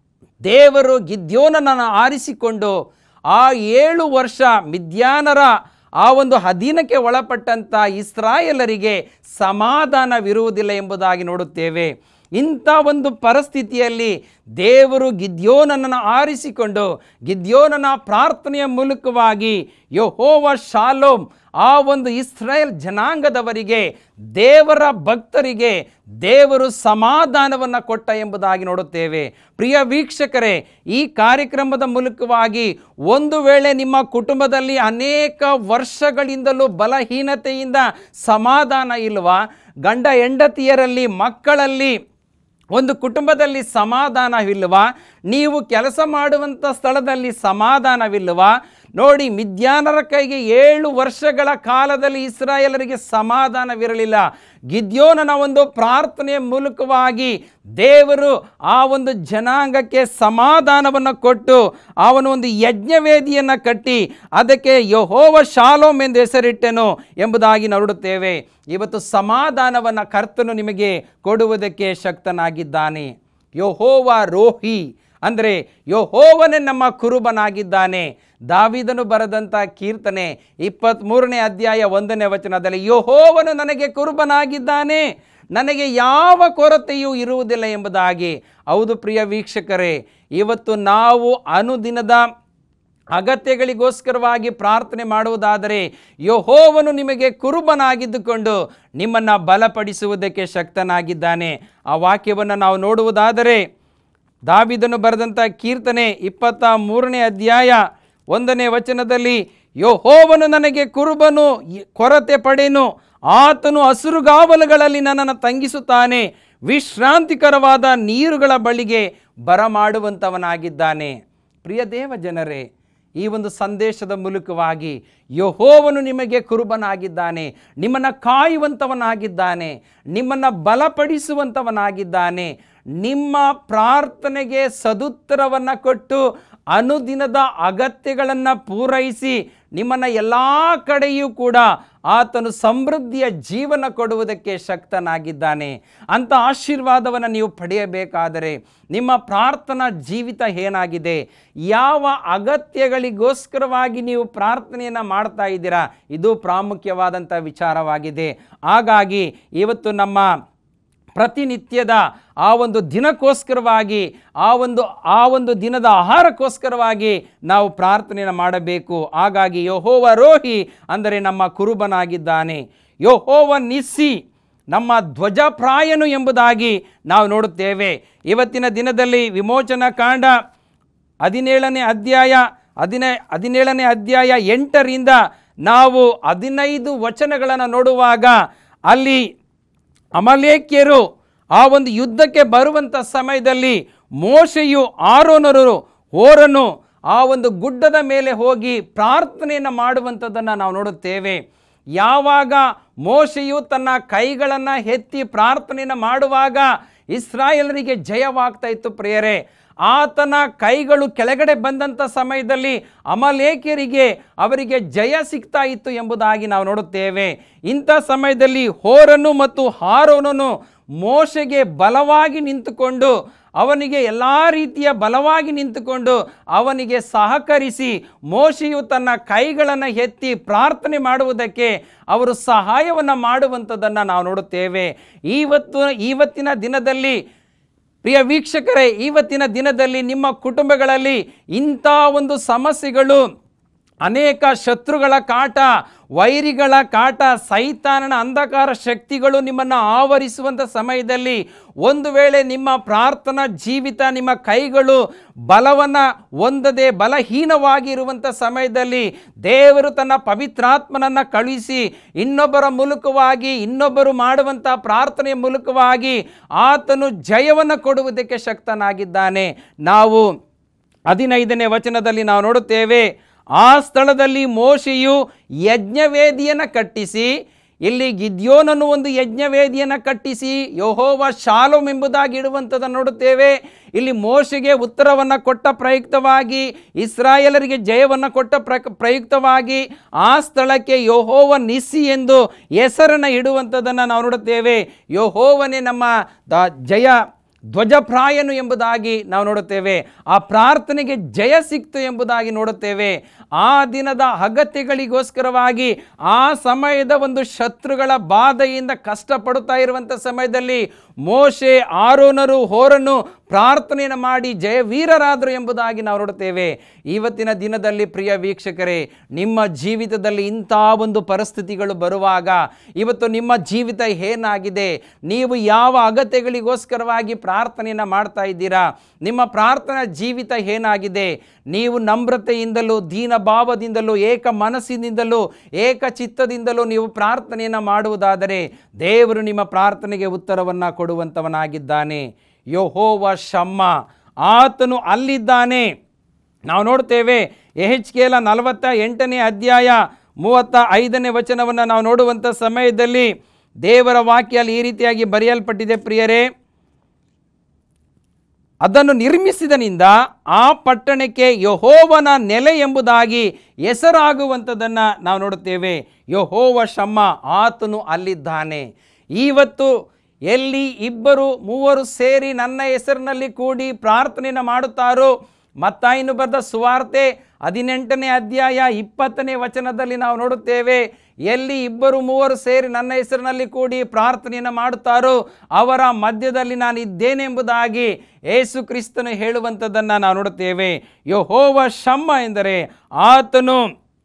ದೇವರು ಗಿದ್ಯೋನನನ್ನು ಆರಿಸಿಕೊಂಡು ಆ ಏಳು ವರ್ಷ ಮಿದ್ಯಾನರ ಆ ಒಂದು ಅಧೀನಕ್ಕೆ ಒಳಪಟ್ಟಂಥ ಇಸ್ರಾಯೇಲರಿಗೆ ಸಮಾಧಾನವಿರುವುದಿಲ್ಲ ಎಂಬುದಾಗಿ ನೋಡುತ್ತೇವೆ ಇಂಥ ಒಂದು ಪರಿಸ್ಥಿತಿಯಲ್ಲಿ ದೇವರು ಗಿದ್ಯೋನನನ್ನು ಆರಿಸಿಕೊಂಡು ಗಿದ್ಯೋನನ ಪ್ರಾರ್ಥನೆಯ ಮೂಲಕವಾಗಿ ಯಹೋವ ಶಾಲೋಮ್ ಆ ಒಂದು ಇಸ್ರಾಯೇಲ್ ಜನಾಂಗದವರಿಗೆ ದೇವರ ಭಕ್ತರಿಗೆ ದೇವರು ಸಮಾಧಾನವನ್ನು ಕೊಟ್ಟ ಎಂಬುದಾಗಿ ನೋಡುತ್ತೇವೆ ಪ್ರಿಯ ವೀಕ್ಷಕರೇ ಈ ಕಾರ್ಯಕ್ರಮದ ಮೂಲಕವಾಗಿ ಒಂದು ವೇಳೆ ನಿಮ್ಮ ಕುಟುಂಬದಲ್ಲಿ ಅನೇಕ ವರ್ಷಗಳಿಂದಲೂ ಬಲಹೀನತೆಯಿಂದ ಸಮಾಧಾನ ಇಲ್ವಾ ಗಂಡ ಹೆಂಡತಿಯರಲ್ಲಿ ಮಕ್ಕಳಲ್ಲಿ ಒಂದು ಕುಟುಂಬದಲ್ಲಿ ಸಮಾಧಾನವಿಲ್ವಾ ನೀವು ಕೆಲಸ ಮಾಡುವಂಥ ಸ್ಥಳದಲ್ಲಿ ಸಮಾಧಾನವಿಲ್ವಾ ನೋಡಿ ಮಿದ್ಯಾನರ ಕೈಗೆ ಏಳು ವರ್ಷಗಳ ಕಾಲದಲ್ಲಿ ಇಸ್ರಾಯೇಲರಿಗೆ ಸಮಾಧಾನವಿರಲಿಲ್ಲ ಗಿದ್ಯೋನನ ಒಂದು ಪ್ರಾರ್ಥನೆಯ ಮೂಲಕವಾಗಿ ದೇವರು ಆ ಒಂದು ಜನಾಂಗಕ್ಕೆ ಸಮಾಧಾನವನ್ನು ಕೊಟ್ಟು ಅವನು ಒಂದು ಯಜ್ಞವೇದಿಯನ್ನು ಕಟ್ಟಿ ಅದಕ್ಕೆ ಯಹೋವ ಶಾಲೋಮ್ ಎಂದು ಹೆಸರಿಟ್ಟೆನು ಎಂಬುದಾಗಿ ನೋಡುತ್ತೇವೆ ಇವತ್ತು ಸಮಾಧಾನವನ್ನು ಕರ್ತನು ನಿಮಗೆ ಕೊಡುವುದಕ್ಕೆ ಶಕ್ತನಾಗಿದ್ದಾನೆ ಯಹೋವ ರೋಹಿ ಅಂದರೆ ಯಹೋವನೇ ನಮ್ಮ ಕುರುಬನಾಗಿದ್ದಾನೆ ದಾವಿದನು ಬರೆದಂಥ ಕೀರ್ತನೆ ಇಪ್ಪತ್ತ್ಮೂರನೇ ಅಧ್ಯಾಯ ಒಂದನೇ ವಚನದಲ್ಲಿ ಯಹೋವನು ನನಗೆ ಕುರುಬನಾಗಿದ್ದಾನೆ ನನಗೆ ಯಾವ ಕೊರತೆಯೂ ಇರುವುದಿಲ್ಲ ಎಂಬುದಾಗಿ ಹೌದು ಪ್ರಿಯ ವೀಕ್ಷಕರೇ ಇವತ್ತು ನಾವು ಅನುದಿನದ ಅಗತ್ಯಗಳಿಗೋಸ್ಕರವಾಗಿ ಪ್ರಾರ್ಥನೆ ಮಾಡುವುದಾದರೆ ಯಹೋವನು ನಿಮಗೆ ಕುರುಬನಾಗಿದ್ದುಕೊಂಡು ನಿಮ್ಮನ್ನು ಬಲಪಡಿಸುವುದಕ್ಕೆ ಶಕ್ತನಾಗಿದ್ದಾನೆ ಆ ವಾಕ್ಯವನ್ನು ನಾವು ನೋಡುವುದಾದರೆ ದಾವಿದನು ಬರೆದಂಥ ಕೀರ್ತನೆ ಇಪ್ಪತ್ತ ಮೂರನೇ ಅಧ್ಯಾಯ ಒಂದನೇ ವಚನದಲ್ಲಿ ಯಹೋವನು ನನಗೆ ಕುರುಬನು ಈ ಕೊರತೆ ಪಡೆನು ಆತನು ಹಸುರುಗಾವಲುಗಳಲ್ಲಿ ನನ್ನನ್ನು ತಂಗಿಸುತ್ತಾನೆ ವಿಶ್ರಾಂತಿಕರವಾದ ನೀರುಗಳ ಬಳಿಗೆ ಬರಮಾಡುವಂಥವನಾಗಿದ್ದಾನೆ ಪ್ರಿಯ ದೇವ ಜನರೇ ಈ ಒಂದು ಸಂದೇಶದ ಮೂಲಕವಾಗಿ ಯಹೋವನು ನಿಮಗೆ ಕುರುಬನಾಗಿದ್ದಾನೆ ನಿಮ್ಮನ್ನು ಕಾಯುವಂಥವನಾಗಿದ್ದಾನೆ ನಿಮ್ಮನ್ನು ಬಲಪಡಿಸುವಂಥವನಾಗಿದ್ದಾನೆ ನಿಮ್ಮ ಪ್ರಾರ್ಥನೆಗೆ ಸದುತ್ತರವನ್ನು ಕೊಟ್ಟು ಅನುದಿನದ ಅಗತ್ಯಗಳನ್ನು ಪೂರೈಸಿ ನಿಮ್ಮನ್ನು ಎಲ್ಲ ಕಡೆಯೂ ಕೂಡ ಆತನು ಸಮೃದ್ಧಿಯ ಜೀವನ ಕೊಡುವುದಕ್ಕೆ ಶಕ್ತನಾಗಿದ್ದಾನೆ ಅಂಥ ಆಶೀರ್ವಾದವನ್ನು ನೀವು ಪಡೆಯಬೇಕಾದರೆ ನಿಮ್ಮ ಪ್ರಾರ್ಥನಾ ಜೀವಿತ ಏನಾಗಿದೆ ಯಾವ ಅಗತ್ಯಗಳಿಗೋಸ್ಕರವಾಗಿ ನೀವು ಪ್ರಾರ್ಥನೆಯನ್ನು ಮಾಡ್ತಾ ಇದ್ದೀರಾ ಇದು ಪ್ರಾಮುಖ್ಯವಾದಂಥ ವಿಚಾರವಾಗಿದೆ ಹಾಗಾಗಿ ಇವತ್ತು ನಮ್ಮ ಪ್ರತಿನಿತ್ಯದ ಆ ಒಂದು ದಿನಕ್ಕೋಸ್ಕರವಾಗಿ ಆ ಒಂದು ಆ ಒಂದು ದಿನದ ಆಹಾರಕ್ಕೋಸ್ಕರವಾಗಿ ನಾವು ಪ್ರಾರ್ಥನೆಯನ್ನು ಮಾಡಬೇಕು ಹಾಗಾಗಿ ಯಹೋವ ರೋಹಿ ಅಂದರೆ ನಮ್ಮ ಕುರುಬನಾಗಿದ್ದಾನೆ ಯಹೋವ ನಿಸ್ಸಿ ನಮ್ಮ ಧ್ವಜಪ್ರಾಯನು ಎಂಬುದಾಗಿ ನಾವು ನೋಡುತ್ತೇವೆ ಇವತ್ತಿನ ದಿನದಲ್ಲಿ ವಿಮೋಚನಾ ಕಾಂಡ ಹದಿನೇಳನೇ ಅಧ್ಯಾಯ ಹದಿನೇ ಹದಿನೇಳನೇ ಅಧ್ಯಾಯ ಎಂಟರಿಂದ ನಾವು ಹದಿನೈದು ವಚನಗಳನ್ನು ನೋಡುವಾಗ ಅಲ್ಲಿ ಅಮಲೇಕ್ಯರು ಆ ಒಂದು ಯುದ್ಧಕ್ಕೆ ಬರುವಂಥ ಸಮಯದಲ್ಲಿ ಮೋಶೆಯು ಆರೋನರು ಹೋರನು ಆ ಒಂದು ಗುಡ್ಡದ ಮೇಲೆ ಹೋಗಿ ಪ್ರಾರ್ಥನೆಯನ್ನು ಮಾಡುವಂಥದ್ದನ್ನು ನಾವು ನೋಡುತ್ತೇವೆ ಯಾವಾಗ ಮೋಶೆಯು ತನ್ನ ಕೈಗಳನ್ನು ಎತ್ತಿ ಪ್ರಾರ್ಥನೆಯನ್ನು ಮಾಡುವಾಗ ಇಸ್ರಾಯೇಲರಿಗೆ ಜಯವಾಗ್ತಾ ಇತ್ತು ಪ್ರಿಯರೇ ಆತನ ಕೈಗಳು ಕೆಳಗಡೆ ಬಂದಂಥ ಸಮಯದಲ್ಲಿ ಅಮಲೇಖ್ಯರಿಗೆ ಅವರಿಗೆ ಜಯ ಸಿಗ್ತಾ ಇತ್ತು ಎಂಬುದಾಗಿ ನಾವು ನೋಡುತ್ತೇವೆ ಇಂಥ ಸಮಯದಲ್ಲಿ ಹೋರನು ಮತ್ತು ಹಾರೋನನು ಮೋಶೆಗೆ ಬಲವಾಗಿ ನಿಂತುಕೊಂಡು ಅವನಿಗೆ ಎಲ್ಲ ರೀತಿಯ ಬಲವಾಗಿ ನಿಂತುಕೊಂಡು ಅವನಿಗೆ ಸಹಕರಿಸಿ ಮೋಶೆಯು ತನ್ನ ಕೈಗಳನ್ನು ಎತ್ತಿ ಪ್ರಾರ್ಥನೆ ಮಾಡುವುದಕ್ಕೆ ಅವರು ಸಹಾಯವನ್ನು ಮಾಡುವಂಥದ್ದನ್ನು ನಾವು ನೋಡುತ್ತೇವೆ ಇವತ್ತು ಇವತ್ತಿನ ದಿನದಲ್ಲಿ ಪ್ರಿಯ ವೀಕ್ಷಕರೇ ಇವತ್ತಿನ ದಿನದಲ್ಲಿ ನಿಮ್ಮ ಕುಟುಂಬಗಳಲ್ಲಿ ಇಂಥ ಒಂದು ಸಮಸ್ಯೆಗಳು ಅನೇಕ ಶತ್ರುಗಳ ಕಾಟ ವೈರಿಗಳ ಕಾಟ ಸೈತಾನನ ಅಂಧಕಾರ ಶಕ್ತಿಗಳು ನಿಮ್ಮನ್ನು ಆವರಿಸುವಂಥ ಸಮಯದಲ್ಲಿ ಒಂದು ವೇಳೆ ನಿಮ್ಮ ಪ್ರಾರ್ಥನಾ ಜೀವಿತ ನಿಮ್ಮ ಕೈಗಳು ಬಲವನ್ನು ಹೊಂದದೆ ಬಲಹೀನವಾಗಿ ಇರುವಂಥ ಸಮಯದಲ್ಲಿ ದೇವರು ತನ್ನ ಪವಿತ್ರಾತ್ಮನನ್ನು ಕಳುಹಿಸಿ ಇನ್ನೊಬ್ಬರ ಮೂಲಕವಾಗಿ ಇನ್ನೊಬ್ಬರು ಮಾಡುವಂಥ ಪ್ರಾರ್ಥನೆಯ ಮೂಲಕವಾಗಿ ಆತನು ಜಯವನ್ನು ಕೊಡುವುದಕ್ಕೆ ಶಕ್ತನಾಗಿದ್ದಾನೆ ನಾವು ಹದಿನೈದನೇ ವಚನದಲ್ಲಿ ನಾವು ನೋಡುತ್ತೇವೆ ಆ ಸ್ಥಳದಲ್ಲಿ ಮೋಶೆಯು ಯಜ್ಞವೇದಿಯನ್ನು ಕಟ್ಟಿಸಿ ಇಲ್ಲಿ ಗಿದ್ಯೋನನ್ನು ಒಂದು ಯಜ್ಞವೇದಿಯನ್ನು ಕಟ್ಟಿಸಿ ಯಹೋವ ಶಾಲೋಮ್ ಎಂಬುದಾಗಿ ಇಡುವಂಥದ್ದನ್ನು ನೋಡುತ್ತೇವೆ ಇಲ್ಲಿ ಮೋಶೆಗೆ ಉತ್ತರವನ್ನು ಕೊಟ್ಟ ಪ್ರಯುಕ್ತವಾಗಿ ಇಸ್ರಾಯೇಲರಿಗೆ ಜಯವನ್ನು ಕೊಟ್ಟ ಪ್ರ ಪ್ರಯುಕ್ತವಾಗಿ ಆ ಸ್ಥಳಕ್ಕೆ ಯಹೋವ ನಿಸ್ಸಿ ಎಂದು ಹೆಸರನ್ನು ಇಡುವಂಥದ್ದನ್ನು ನಾವು ನೋಡುತ್ತೇವೆ ಯಹೋವನೇ ನಮ್ಮ ದ ಜಯ ಧ್ವಜಪ್ರಾಯನು ಎಂಬುದಾಗಿ ನಾವು ನೋಡುತ್ತೇವೆ ಆ ಪ್ರಾರ್ಥನೆಗೆ ಜಯ ಸಿಕ್ತು ಎಂಬುದಾಗಿ ನೋಡುತ್ತೇವೆ ಆ ದಿನದ ಅಗತ್ಯಗಳಿಗೋಸ್ಕರವಾಗಿ ಆ ಸಮಯದ ಒಂದು ಶತ್ರುಗಳ ಬಾಧೆಯಿಂದ ಕಷ್ಟಪಡುತ್ತಾ ಇರುವಂಥ ಸಮಯದಲ್ಲಿ ಮೋಶೆ ಆರೋನರು ಹೋರನ್ನು ಪ್ರಾರ್ಥನೆಯನ್ನು ಮಾಡಿ ಜಯವೀರರಾದರು ಎಂಬುದಾಗಿ ನಾವು ನೋಡುತ್ತೇವೆ ಇವತ್ತಿನ ದಿನದಲ್ಲಿ ಪ್ರಿಯ ವೀಕ್ಷಕರೇ ನಿಮ್ಮ ಜೀವಿತದಲ್ಲಿ ಇಂಥ ಒಂದು ಪರಿಸ್ಥಿತಿಗಳು ಬರುವಾಗ ಇವತ್ತು ನಿಮ್ಮ ಜೀವಿತ ಏನಾಗಿದೆ ನೀವು ಯಾವ ಅಗತ್ಯಗಳಿಗೋಸ್ಕರವಾಗಿ ಪ್ರಾರ್ಥನೆಯನ್ನು ಮಾಡ್ತಾ ಇದ್ದೀರಾ ನಿಮ್ಮ ಪ್ರಾರ್ಥನಾ ಜೀವಿತ ಏನಾಗಿದೆ ನೀವು ನಮ್ರತೆಯಿಂದಲೂ ದೀನ ಭಾವದಿಂದಲೂ ಏಕ ಮನಸ್ಸಿನಿಂದಲೂ ಏಕ ಚಿತ್ತದಿಂದಲೂ ನೀವು ಪ್ರಾರ್ಥನೆಯನ್ನು ಮಾಡುವುದಾದರೆ ದೇವರು ನಿಮ್ಮ ಪ್ರಾರ್ಥನೆಗೆ ಉತ್ತರವನ್ನು ಕೊಡುವಂಥವನಾಗಿದ್ದಾನೆ ಯಹೋವ ಶಮ್ಮ ಆತನು ಅಲ್ಲಿದ್ದಾನೆ ನಾವು ನೋಡ್ತೇವೆ ಎಹೆಚ್ಕೇಲ ನಲವತ್ತ ಎಂಟನೇ ಅಧ್ಯಾಯ ಮೂವತ್ತ ಐದನೇ ವಚನವನ್ನು ನಾವು ನೋಡುವಂಥ ಸಮಯದಲ್ಲಿ ದೇವರ ವಾಕ್ಯ ಅಲ್ಲಿ ಈ ರೀತಿಯಾಗಿ ಬರೆಯಲ್ಪಟ್ಟಿದೆ ಪ್ರಿಯರೇ ಅದನ್ನು ನಿರ್ಮಿಸಿದನಿಂದ ಆ ಪಟ್ಟಣಕ್ಕೆ ಯಹೋವನ ನೆಲೆ ಎಂಬುದಾಗಿ ಹೆಸರಾಗುವಂಥದ್ದನ್ನು ನಾವು ನೋಡುತ್ತೇವೆ ಯಹೋವ ಶಮ್ಮ ಆತನು ಅಲ್ಲಿದ್ದಾನೆ ಇವತ್ತು ಎಲ್ಲಿ ಇಬ್ಬರು ಮೂವರು ಸೇರಿ ನನ್ನ ಹೆಸರಿನಲ್ಲಿ ಕೂಡಿ ಪ್ರಾರ್ಥನೆಯನ್ನು ಮಾಡುತ್ತಾರೋ ಮತ್ತಾಯಿನು ಬರೆದ ಸುವಾರ್ತೆ ಹದಿನೆಂಟನೇ ಅಧ್ಯಾಯ ಇಪ್ಪತ್ತನೇ ವಚನದಲ್ಲಿ ನಾವು ನೋಡುತ್ತೇವೆ ಎಲ್ಲಿ ಇಬ್ಬರು ಮೂವರು ಸೇರಿ ನನ್ನ ಹೆಸರಿನಲ್ಲಿ ಕೂಡಿ ಪ್ರಾರ್ಥನೆಯನ್ನು ಮಾಡುತ್ತಾರೋ ಅವರ ಮಧ್ಯದಲ್ಲಿ ನಾನು ಇದ್ದೇನೆ ಎಂಬುದಾಗಿ ಏಸು ಕ್ರಿಸ್ತನು ಹೇಳುವಂಥದ್ದನ್ನು ನಾವು ನೋಡುತ್ತೇವೆ ಯಹೋವ ಶಮ್ಮ ಎಂದರೆ ಆತನು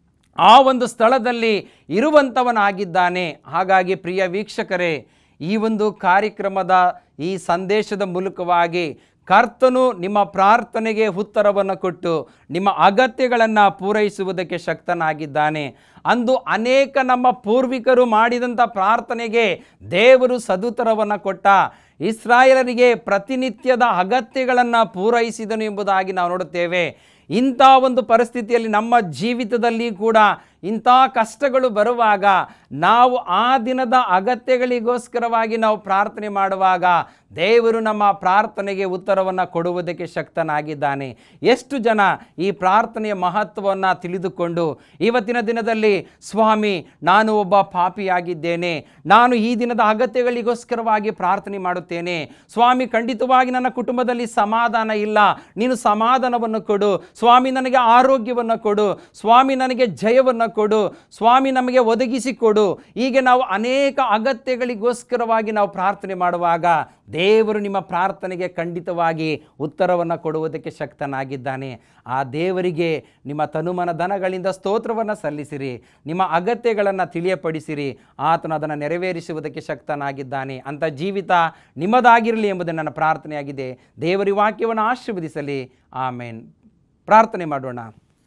ಆ ಒಂದು ಸ್ಥಳದಲ್ಲಿ ಇರುವಂಥವನಾಗಿದ್ದಾನೆ ಹಾಗಾಗಿ ಪ್ರಿಯ ವೀಕ್ಷಕರೇ ಈ ಒಂದು ಕಾರ್ಯಕ್ರಮದ ಈ ಸಂದೇಶದ ಮೂಲಕವಾಗಿ ಕರ್ತನು ನಿಮ್ಮ ಪ್ರಾರ್ಥನೆಗೆ ಉತ್ತರವನ್ನು ಕೊಟ್ಟು ನಿಮ್ಮ ಅಗತ್ಯಗಳನ್ನು ಪೂರೈಸುವುದಕ್ಕೆ ಶಕ್ತನಾಗಿದ್ದಾನೆ ಅಂದು ಅನೇಕ ನಮ್ಮ ಪೂರ್ವಿಕರು ಮಾಡಿದಂಥ ಪ್ರಾರ್ಥನೆಗೆ ದೇವರು ಸದುತ್ತರವನ್ನು ಕೊಟ್ಟ ಇಸ್ರಾಯೇಲರಿಗೆ ಪ್ರತಿನಿತ್ಯದ ಅಗತ್ಯಗಳನ್ನು ಪೂರೈಸಿದನು ಎಂಬುದಾಗಿ ನಾವು ನೋಡುತ್ತೇವೆ ಇಂಥ ಒಂದು ಪರಿಸ್ಥಿತಿಯಲ್ಲಿ ನಮ್ಮ ಜೀವಿತದಲ್ಲಿ ಕೂಡ ಇಂಥ ಕಷ್ಟಗಳು ಬರುವಾಗ ನಾವು ಆ ದಿನದ ಅಗತ್ಯಗಳಿಗೋಸ್ಕರವಾಗಿ ನಾವು ಪ್ರಾರ್ಥನೆ ಮಾಡುವಾಗ ದೇವರು ನಮ್ಮ ಪ್ರಾರ್ಥನೆಗೆ ಉತ್ತರವನ್ನು ಕೊಡುವುದಕ್ಕೆ ಶಕ್ತನಾಗಿದ್ದಾನೆ ಎಷ್ಟು ಜನ ಈ ಪ್ರಾರ್ಥನೆಯ ಮಹತ್ವವನ್ನು ತಿಳಿದುಕೊಂಡು ಇವತ್ತಿನ ದಿನದಲ್ಲಿ ಸ್ವಾಮಿ ನಾನು ಒಬ್ಬ ಪಾಪಿಯಾಗಿದ್ದೇನೆ ನಾನು ಈ ದಿನದ ಅಗತ್ಯಗಳಿಗೋಸ್ಕರವಾಗಿ ಪ್ರಾರ್ಥನೆ ಮಾಡುತ್ತೇನೆ ಸ್ವಾಮಿ ಖಂಡಿತವಾಗಿ ನನ್ನ ಕುಟುಂಬದಲ್ಲಿ ಸಮಾಧಾನ ಇಲ್ಲ ನೀನು ಸಮಾಧಾನವನ್ನು ಕೊಡು ಸ್ವಾಮಿ ನನಗೆ ಆರೋಗ್ಯವನ್ನು ಕೊಡು ಸ್ವಾಮಿ ನನಗೆ ಜಯವನ್ನು ಕೊಡು ಸ್ವಾಮಿ ನಮಗೆ ಒದಗಿಸಿ ಕೊಡು ಹೀಗೆ ನಾವು ಅನೇಕ ಅಗತ್ಯಗಳಿಗೋಸ್ಕರವಾಗಿ ನಾವು ಪ್ರಾರ್ಥನೆ ಮಾಡುವಾಗ ದೇವರು ನಿಮ್ಮ ಪ್ರಾರ್ಥನೆಗೆ ಖಂಡಿತವಾಗಿ ಉತ್ತರವನ್ನು ಕೊಡುವುದಕ್ಕೆ ಶಕ್ತನಾಗಿದ್ದಾನೆ ಆ ದೇವರಿಗೆ ನಿಮ್ಮ ತನುಮನ ದನಗಳಿಂದ ಸ್ತೋತ್ರವನ್ನು ಸಲ್ಲಿಸಿರಿ ನಿಮ್ಮ ಅಗತ್ಯಗಳನ್ನು ತಿಳಿಯಪಡಿಸಿರಿ ಆತನು ಅದನ್ನು ನೆರವೇರಿಸುವುದಕ್ಕೆ ಶಕ್ತನಾಗಿದ್ದಾನೆ ಅಂಥ ಜೀವಿತ ನಿಮ್ಮದಾಗಿರಲಿ ಎಂಬುದು ನನ್ನ ಪ್ರಾರ್ಥನೆಯಾಗಿದೆ ದೇವರಿ ವಾಕ್ಯವನ್ನು ಆಶೀರ್ವದಿಸಲಿ ಆಮೇನ್ ಪ್ರಾರ್ಥನೆ ಮಾಡೋಣ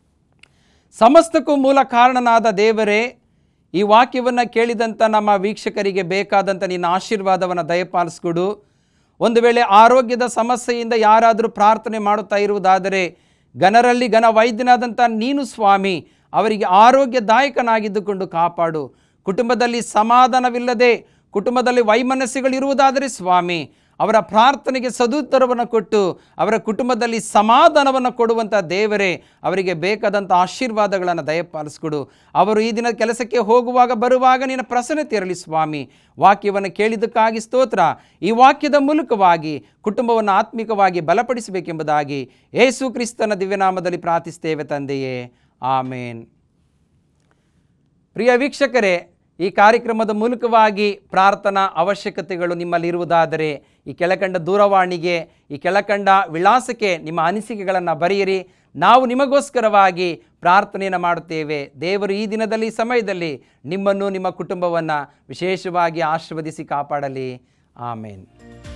ಸಮಸ್ತಕ್ಕೂ ಮೂಲ ಕಾರಣನಾದ ದೇವರೇ ಈ ವಾಕ್ಯವನ್ನು ಕೇಳಿದಂಥ ನಮ್ಮ ವೀಕ್ಷಕರಿಗೆ ಬೇಕಾದಂಥ ನಿನ್ನ ಆಶೀರ್ವಾದವನ್ನು ದಯಪಾಲಿಸ್ಕೊಡು ಒಂದು ವೇಳೆ ಆರೋಗ್ಯದ ಸಮಸ್ಯೆಯಿಂದ ಯಾರಾದರೂ ಪ್ರಾರ್ಥನೆ ಮಾಡುತ್ತಾ ಇರುವುದಾದರೆ ಗಣರಲ್ಲಿ ಘನ ವೈದ್ಯನಾದಂಥ ನೀನು ಸ್ವಾಮಿ ಅವರಿಗೆ ಆರೋಗ್ಯದಾಯಕನಾಗಿದ್ದುಕೊಂಡು ಕಾಪಾಡು ಕುಟುಂಬದಲ್ಲಿ ಸಮಾಧಾನವಿಲ್ಲದೆ ಕುಟುಂಬದಲ್ಲಿ ವೈಮನಸ್ಸುಗಳಿರುವುದಾದರೆ ಸ್ವಾಮಿ ಅವರ ಪ್ರಾರ್ಥನೆಗೆ ಸದುತ್ತರವನ್ನು ಕೊಟ್ಟು ಅವರ ಕುಟುಂಬದಲ್ಲಿ ಸಮಾಧಾನವನ್ನು ಕೊಡುವಂಥ ದೇವರೇ ಅವರಿಗೆ ಬೇಕಾದಂಥ ಆಶೀರ್ವಾದಗಳನ್ನು ದಯಪಾಲಿಸ್ಕೊಡು ಅವರು ಈ ದಿನ ಕೆಲಸಕ್ಕೆ ಹೋಗುವಾಗ ಬರುವಾಗ ನಿನ್ನ ಪ್ರಸನ್ನತೆ ಇರಲಿ ಸ್ವಾಮಿ ವಾಕ್ಯವನ್ನು ಕೇಳಿದ್ದಕ್ಕಾಗಿ ಸ್ತೋತ್ರ ಈ ವಾಕ್ಯದ ಮೂಲಕವಾಗಿ ಕುಟುಂಬವನ್ನು ಆತ್ಮಿಕವಾಗಿ ಬಲಪಡಿಸಬೇಕೆಂಬುದಾಗಿ ಯೇಸು ಕ್ರಿಸ್ತನ ದಿವ್ಯನಾಮದಲ್ಲಿ ಪ್ರಾರ್ಥಿಸ್ತೇವೆ ತಂದೆಯೇ ಆಮೇನ್ ಪ್ರಿಯ ವೀಕ್ಷಕರೇ ಈ ಕಾರ್ಯಕ್ರಮದ ಮೂಲಕವಾಗಿ ಪ್ರಾರ್ಥನಾ ಅವಶ್ಯಕತೆಗಳು ನಿಮ್ಮಲ್ಲಿರುವುದಾದರೆ ಈ ಕೆಳಕಂಡ ದೂರವಾಣಿಗೆ ಈ ಕೆಳಕಂಡ ವಿಳಾಸಕ್ಕೆ ನಿಮ್ಮ ಅನಿಸಿಕೆಗಳನ್ನು ಬರೆಯಿರಿ ನಾವು ನಿಮಗೋಸ್ಕರವಾಗಿ ಪ್ರಾರ್ಥನೆಯನ್ನು ಮಾಡುತ್ತೇವೆ ದೇವರು ಈ ದಿನದಲ್ಲಿ ಈ ಸಮಯದಲ್ಲಿ ನಿಮ್ಮನ್ನು ನಿಮ್ಮ ಕುಟುಂಬವನ್ನು ವಿಶೇಷವಾಗಿ ಆಶೀರ್ವದಿಸಿ ಕಾಪಾಡಲಿ ಆಮೇನ್